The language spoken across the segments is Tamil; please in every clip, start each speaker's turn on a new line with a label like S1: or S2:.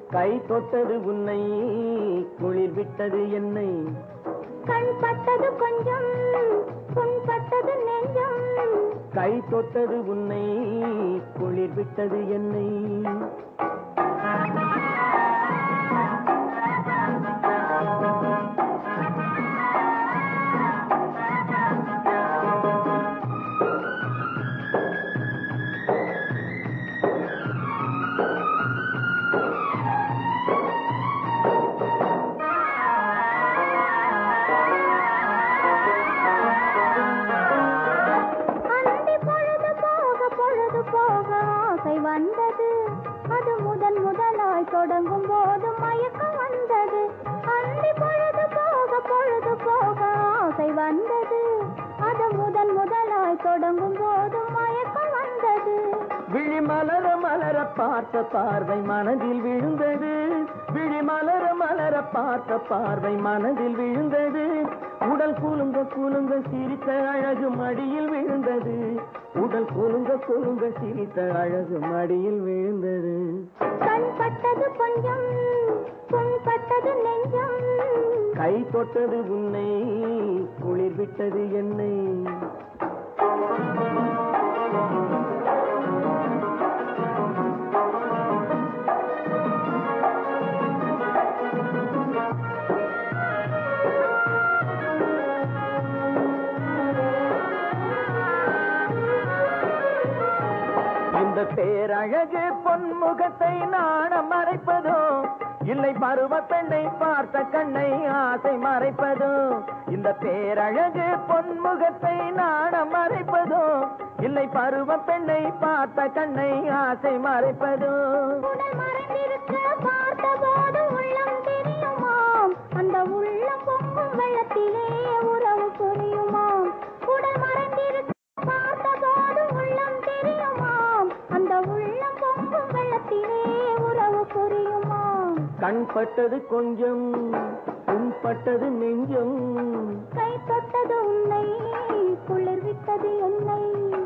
S1: கை தொட்டது உன்னை குளிர் விட்டது என்னை
S2: கண் பட்டது கொஞ்சம் புண்பட்டது நெஞ்சம்
S1: கை தொட்டது உன்னை குளிர் விட்டது என்னை
S2: அந்தி பொழுது போக பொழுது போக ஆசை வந்தது அது முதன் முதலாய் தொடங்கும் போது மயக்கம் வந்தது அந்தி பொழுது போக பொழுது போக ஆசை வந்தது அது முதன் முதலாய் தொடங்கும் போது மயக்கம் வந்தது
S1: விழி மலர மலர பார்த்த பார்வை மனதில் விழுந்தது விழி மலர மலர பார்த்த பார்வை மனதில் விழுந்தது உடல் குலுங்க குலுங்க சிரித்த அழகு மடியில் விழுந்தது உடல் குலுங்க குலுங்க சிரித்த அழகு மடியில் விழுந்தது
S2: கண் பட்டது கொஞ்சம் புண்பட்டது நெஞ்சம்
S1: கை தொட்டது உன்னை குளிர் விட்டது என்னை இந்த பேரழகு பொன்முகத்தை நாணம் மறைப்பதோ இல்லை பருவ பெண்ணை பார்த்த கண்ணை ஆசை மறைப்பதோ இந்த பேரழகு பொன்முகத்தை நாணம் மறைப்பதோ இல்லை பருவ பெண்ணை பார்த்த கண்ணை ஆசை மறைப்பதோ
S2: உடல் மறைந்திருக்க பார்த்தபோது உள்ளம் தெரியுமாம் அந்த உள்ளம் பொங்கும் வெள்ளத்திலே உறவு புரியுமாம் உடல் மறைந்திருக்க பார்த்தபோது உள்ளம் தெரியுமாம் அந்த உள்ளம் பொங்கும் வெள்ளத்திலே உறவு புரியுமாம்
S1: கண் பட்டது கொஞ்சம் உன்பட்டது நெஞ்சம்
S2: கை தொட்டது உன்னை குளிர் விட்டது என்னை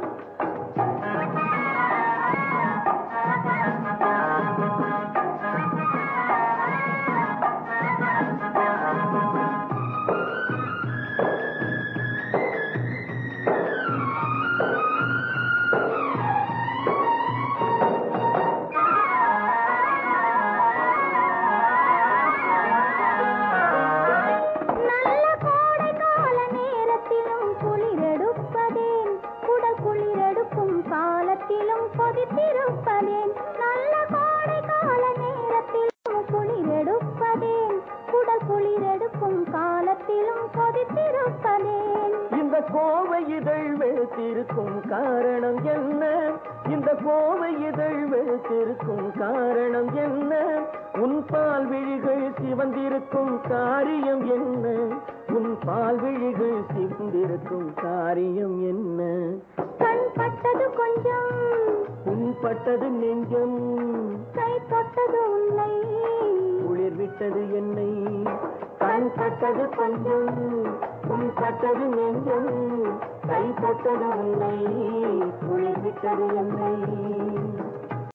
S2: நல்ல கோடை கால நேரத்திலும் குளிரெடுப்பதேன் குடல் குளிரெடுக்கும் காலத்திலும் கொதித்திருப்பதேன் நல்ல கோடை கால நேரத்திலும் குளிரெடுப்பதேன் குடல் குளிரெடுக்கும் காலத்திலும் கொதித்திருப்பதேன்
S1: இந்த கோவை இதழ் வெளுத்திருக்கும் காரணம் என்ன இந்த கோவை இதழ் வெளுத்திருக்கும் காரணம் என்ன உன் பால் விழிகள் சிவந்திருக்கும் காரியம் என்ன உன் பால் விழிகள் சிவந்திருக்கும் காரியம் என்ன
S2: கண் பட்டது கொஞ்சம்
S1: உன் பட்டது நெஞ்சம்
S2: கை தொட்டது உன்னை
S1: குளிர் விட்டது என்னை கண் பட்டது கொஞ்சம் உன் பட்டது நெஞ்சம் கை தொட்டது உன்னை குளிர் விட்டது என்னை